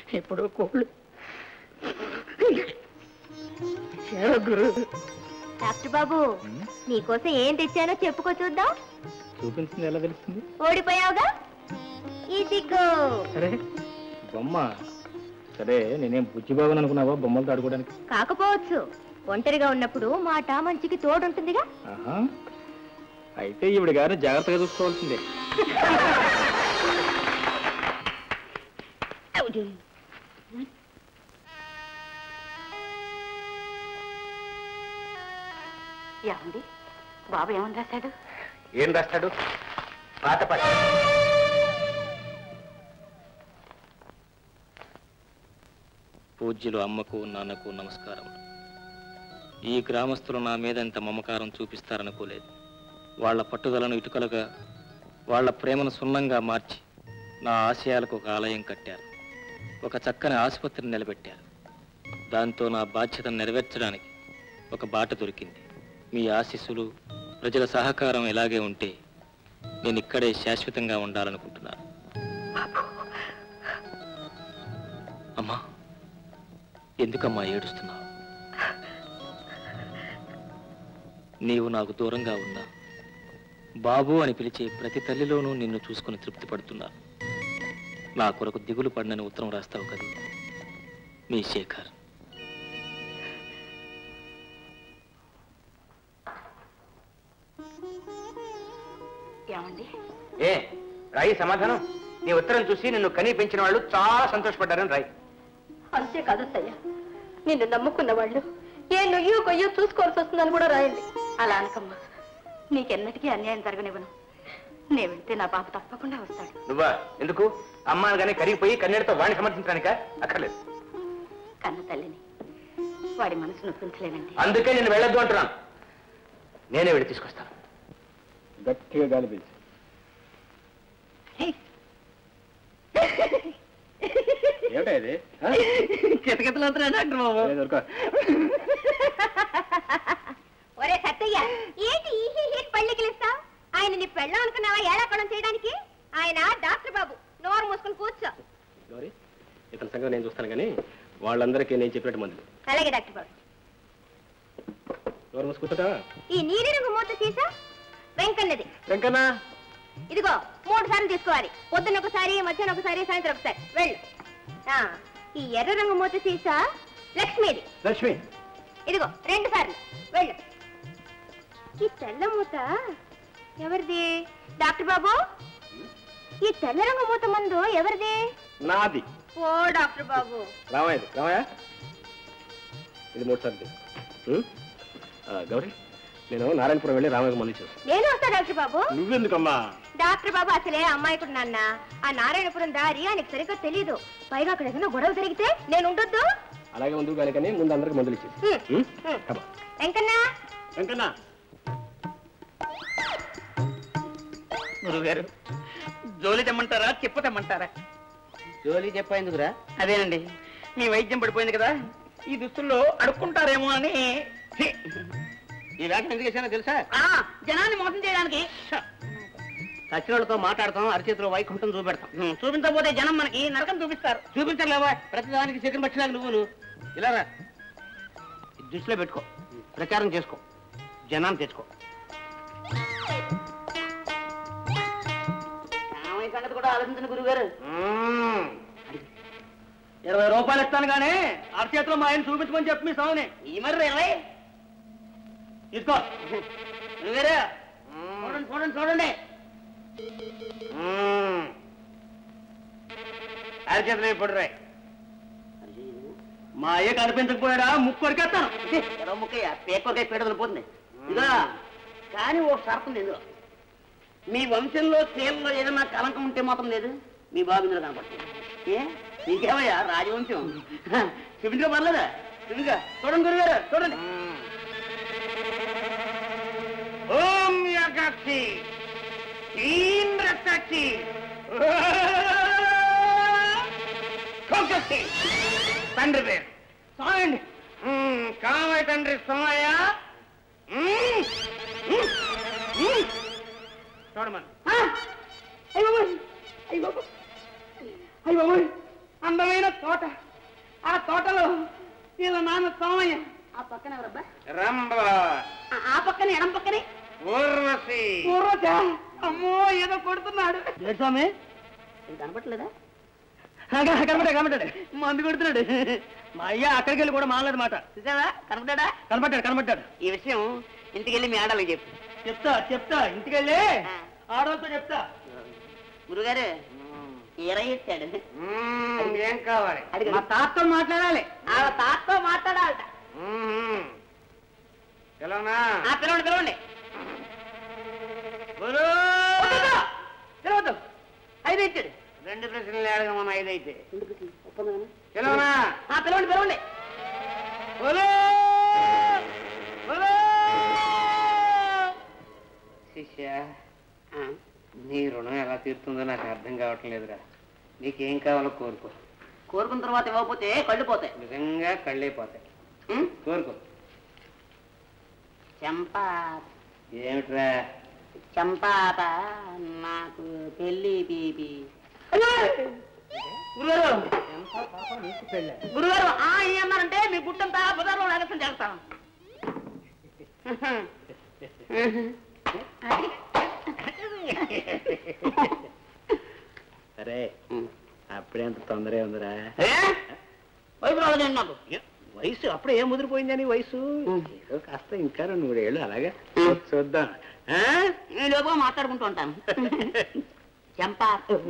ఇప్పుడు కోళ్ళు ఏడో గురు డాక్టర్ బాబు నీకోసం ఏం తెచ్చానో చెప్పుకో చూద్దాం చూపించింది ఎలా తెలుస్తుంది ఓడిపోయావుగా ఇదిగో సరే బొమ్మ సరే నేనేం బుజ్జిబాబుని అనుకున్నావా బొమ్మలతో ఆడుకోవడానికి కాకపోవచ్చు ఒంటరిగా ఉన్నప్పుడు మాట మంచికి తోడుంటుందిగా ఆహా అయితే ఈవిడ గారిని జాగ్రత్తగా చూసుకోవాల్సిందే ఏమండి బాబు ఏమని రాశాడు ఏం రాస్తాడు పాత పాట పూజ్యులు అమ్మకు నాన్నకు నమస్కారం ఈ గ్రామస్తులు నా మీద ఇంత మమకారం చూపిస్తారనుకోలేదు వాళ్ళ పట్టుదలను ఇటుకలుగా వాళ్ళ ప్రేమను సున్నంగా మార్చి నా ఆశయాలకు ఒక ఆలయం కట్టారు ఒక చక్కని ఆసుపత్రిని నిలబెట్టారు దాంతో నా బాధ్యతను నెరవేర్చడానికి ఒక బాట దొరికింది మీ ఆశీస్సులు ప్రజల సహకారం ఇలాగే ఉంటే నేను ఇక్కడే శాశ్వతంగా ఉండాలనుకుంటున్నాను అమ్మా ఎందుకమ్మా ఏడుస్తున్నావు నీవు నాకు దూరంగా ఉన్నా బాబు అని పిలిచే ప్రతి తల్లిలోనూ నిన్ను చూసుకుని తృప్తి పడుతున్నా నా కొరకు దిగులు పడినని ఉత్తరం రాస్తావు కదా మీ శేఖర్ ఏమండి ఏ రాయి సమాధానం నీ ఉత్తరం చూసి నిన్ను కనీ పెంచిన వాళ్ళు చాలా సంతోషపడ్డారని రాయి అంతేకాదు అత్తయ్య నిన్ను నమ్ముకున్న వాళ్ళు ఏ నుయ్యో కొయ్యో చూసుకోవాల్సి వస్తుందని కూడా రాయండి అలా అనకమ్మా నీకెన్నటికీ అన్యాయం జరగనివ్వను నేను వెళ్తే నా బాబు తప్పకుండా వస్తాడు నువ్వా ఎందుకు అమ్మ అనగానే కరిగిపోయి కన్నీటితో వాడిని సమర్థించడానిక అక్కర్లేదు కన్న తల్లిని వాడి మనసు నొప్పించలేనండి అందుకే నేను వెళ్ళొద్దు అంటున్నాను నేనే వెళ్ళి తీసుకొస్తాను గట్టిగా గాలి పీల్చి ఏమిటా ఇది ఆ? కితకితలు బాబు ఏ దొరక. ఒరే సత్తయ్య ఏంటి ఈ హీ హీ పళ్ళికిలిస్తావు ఆయన నీ పెళ్ళం అనుకున్నావా ఏడాకొడం చేయడానికి ఆయన డాక్టర్ బాబు నోరు మూసుకుని కూర్చో గౌరీ ఇతని సంగతి నేను చూస్తాను కానీ వాళ్ళందరికీ నేను చెప్పినట్టు మందులు అలాగే డాక్టర్ బాబు ఎవరు మూసుకుంటా ఈ నీలి రంగు మూత సీసా వెంకన్నది వెంకన్నా ఇదిగో మూడు సార్లు తీసుకోవాలి పొద్దున్న ఒకసారి మధ్యాహ్నం ఒకసారి సాయంత్రం ఒకసారి వెళ్ళు ఆ, ఈ ఎర్ర రంగు మూత సీసా లక్ష్మిది లక్ష్మి ఇదిగో రెండు సార్లు వెళ్ళు ఈ తెల్ల మూత ఎవరిది డాక్టర్ బాబు ఈ తెల్ల రంగు మూత మందు ఎవరిది నాది ఓ డాక్టర్ బాబు రామయ్యది రామయ్య ఇది మూడు సార్లు ఉం? ఆ, గౌరీ నేను నారాయణపురం వెళ్ళి రామయ్య మంది చూస్తాను నేను వస్తా డాక్టర్ బాబు నువ్వెందుకమ్మా డాక్టర్ బాబు అసలే అమ్మాయికుడు నాన్న ఆ నారాయణపురం దారి ఆయనకు సరిగ్గా తెలీదు పైగా అక్కడ ఏదైనా గొడవ జరిగితే నేను ఉండొద్దు అలాగే ముందుకు కానీ కానీ ముందు అందరికి మందులు ఇచ్చేసి ఉం. ఉం. వెంకన్నా వెంకన్నా గురుగారు జోలి తెమ్మంటారా చెప్ప తెమ్మంటారా జోలి చెప్పేందుకురా అదేనండి మీ వైద్యం పడిపోయింది కదా ఈ దుస్తుల్లో అడుక్కుంటారేమో అని ఛీ! ఈ వ్యాఖ్య ఎందుకు చేశానో తెలుసా ఆ, జనాన్ని మోసం చేయడానికి చచ్చిన వాళ్ళతో మాట్లాడతాం అరచేతిలో వైకుంఠం చూపెడతాం ఉం, చూపించకపోతే జనం మనకి నరకం చూపిస్తారు చూపించలేవా ప్రతిదానికి చికెన్ పచ్చిలాగా నువ్వును ఇలా రా ఇది దృష్టిలో పెట్టుకో ప్రచారం చేసుకో జనాన్ని తెచ్చుకో రామయ్య సంగతి కూడా ఆలోచించిన గురుగారు ఇరవై రూపాయలు ఇస్తాను కానీ అరచేతిలో మా ఆయన చూపించుకొని చెప్పి మీ స్వామిని ఈ మరి ఇరవై తీసుకో గురుగారు చూడండి చూడండి చూడండి అరచేతిలో ఇప్పుడు రాయి మా అయ్య కనిపించకపోయారా ముక్కు కొరికేస్తాను ఇరవై ముక్కయ్య పేపర్కాయ పీడదలు పోతుంది ఇదా కానీ ఓ షరతు ఉంది ఇందులో మీ వంశంలో స్త్రీలలో ఏదైనా కలంకం ఉంటే మాత్రం లేదు మీ బాబు ఇందులో కనపడుతుంది ఏ నీకేమయ్యా రాజవంశం చూపించుకో పర్లేదా చూపించుకో చూడండి గురుగారు చూడండి ఓం యాకాక్షి తీన్ రక్తాక్షి కోకాక్షి తండ్రి పేరు చాలండి మ్మ్, కామయ్య తండ్రి సోమయ్య మ్మ్, మ్మ్, మ్మ్. చూడమను అయ్య బాబోయ్ అయ్య బాబోయ్ అయ్య బాబోయ్ అందమైన తోట ఆ తోటలో వీళ్ళ నాన్న సోమయ్య ఆ పక్కన ఎవరబ్బా రంభ ఆ- ఆ పక్కన ఎడం పక్కనే ఊర్వశి పూర్వజ అమ్మో ఏదో కొడుతున్నాడు స్వామి కనపట్లేదా కనపడా కనపడ్డాడు మందు కొడుతున్నాడు మా అయ్య అక్కడికి వెళ్ళి కూడా మాట్లాడు మాట చూసావా కనపడ్డా కనపడ్డాడు కనపడ్డాడు ఈ విషయం ఇంటికెళ్ళి మీ ఆడలకి చెప్పు చెప్తా చెప్తా ఇంటికెళ్ళి ఆడవాళ్ళతో చెప్తా గురుగారు ఈర ఇచ్చాడు మ్మ్, ఏం కావాలి మా తాతతో మాట్లాడాలి ఆ తాతతో మాట్లాడాలట మ్మ్. ఎలానా ఆ పిలవండి పిలవండి గురు పిలవద్దు ఐదు ఇచ్చాడు రెండు ప్రశ్నలు అడగమని ఐదైతే ఒప్పందమేనా? ఎలానా ఆ పిలవండి పిలవండి గురు గురు శిష్య ఆ, నీ రుణం ఎలా తీరుతుందో నాకు అర్థం కావటం లేదురా నీకేం కావాలో కోరుకో కోరుకున్న తర్వాత ఇవ్వకపోతే కళ్ళు పోతాయి నిజంగా కళ్ళైపోతాయి ఉం? కోరుకో చంపా ఏమిట్రా చంపాత నాకు పెళ్లి పీపి గురుగారు గురుగారు ఆ ఏ అన్నారంటే మీ గుట్టంతా బుధారం ఎలక్షన్ చేస్తాను సరే అప్పుడేంత తొందరే ఉందిరా ఏ? వయసు రాలేదండి నాకు వయసు అప్పుడే ఏం ముదిరిపోయిందని వయసు ఏదో కాస్త ఇంకా రెండు మూడు ఏళ్ళు అలాగే చూద్దాం ఆ? ఈ లోపల మాట్లాడుకుంటూ ఉంటాను చంపా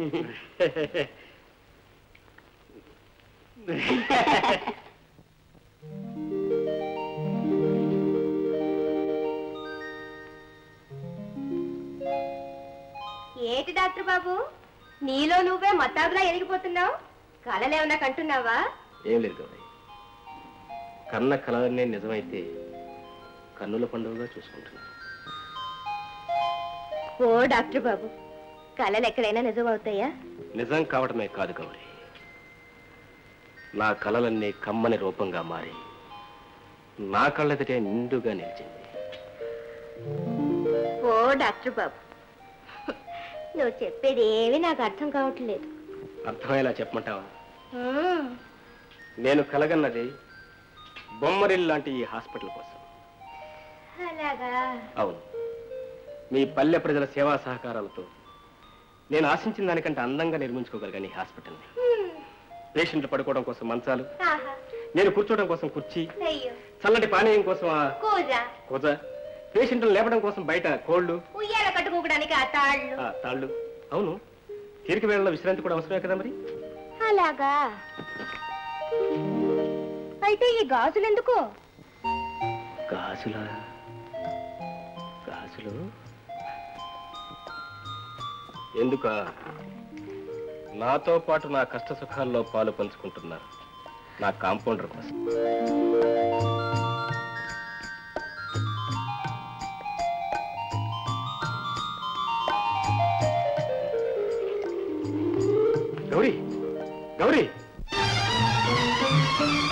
ఏటి డాక్టర్ బాబు నీలో నువ్వే మతాబులా ఎరిగిపోతున్నావు కలలేమన్నా కంటున్నావా ఏం లేదు గౌరీ కన్న కలలన్నీ నిజమైతే కన్నుల పండుగగా చూసుకుంటున్నాను ఓ డాక్టర్ బాబు కలలు ఎక్కడైనా నిజం అవుతాయా నిజం కావడమే కాదు గౌరీ నా కలలన్నీ కమ్మని రూపంగా మారి నా కళ్ళెదుటే నిండుగా నిలిచింది ఓ డాక్టర్ బాబు నువ్వు చెప్పేది ఏమీ నాకు అర్థం కావట్లేదు అర్థమయ్యేలా చెప్పమంటావా మ్మ్. నేను కలగన్నది బొమ్మరిల్ లాంటి ఈ హాస్పిటల్ కోసం అలాగా అవును మీ పల్లె ప్రజల సేవా సహకారాలతో నేను ఆశించిన దానికంటే అందంగా నిర్మించుకోగలిగాను ఈ హాస్పిటల్ని మ్మ్. పేషెంట్లు పడుకోవడం కోసం మంచాలు ఆహా. నేను కూర్చోవడం కోసం కుర్చీ అయ్యో చల్లటి పానీయం కోసం ఆ కూజ కూజ పేషెంట్లు లేపడం కోసం బయట కోళ్ళు ఉయ్యాల కట్టుకోవడానికి ఆ తాళ్ళు ఆ తాళ్ళు అవును తీరిక వేళలో విశ్రాంతి కూడా అవసరమే కదా మరి అలాగా అయితే ఈ గాజులు ఎందుకు గాజులా గాజులు ఎందుక నాతో పాటు నా కష్ట సుఖాల్లో పాలు పంచుకుంటున్నా నా కాంపౌండర్ కోసం గౌరీ గౌరీ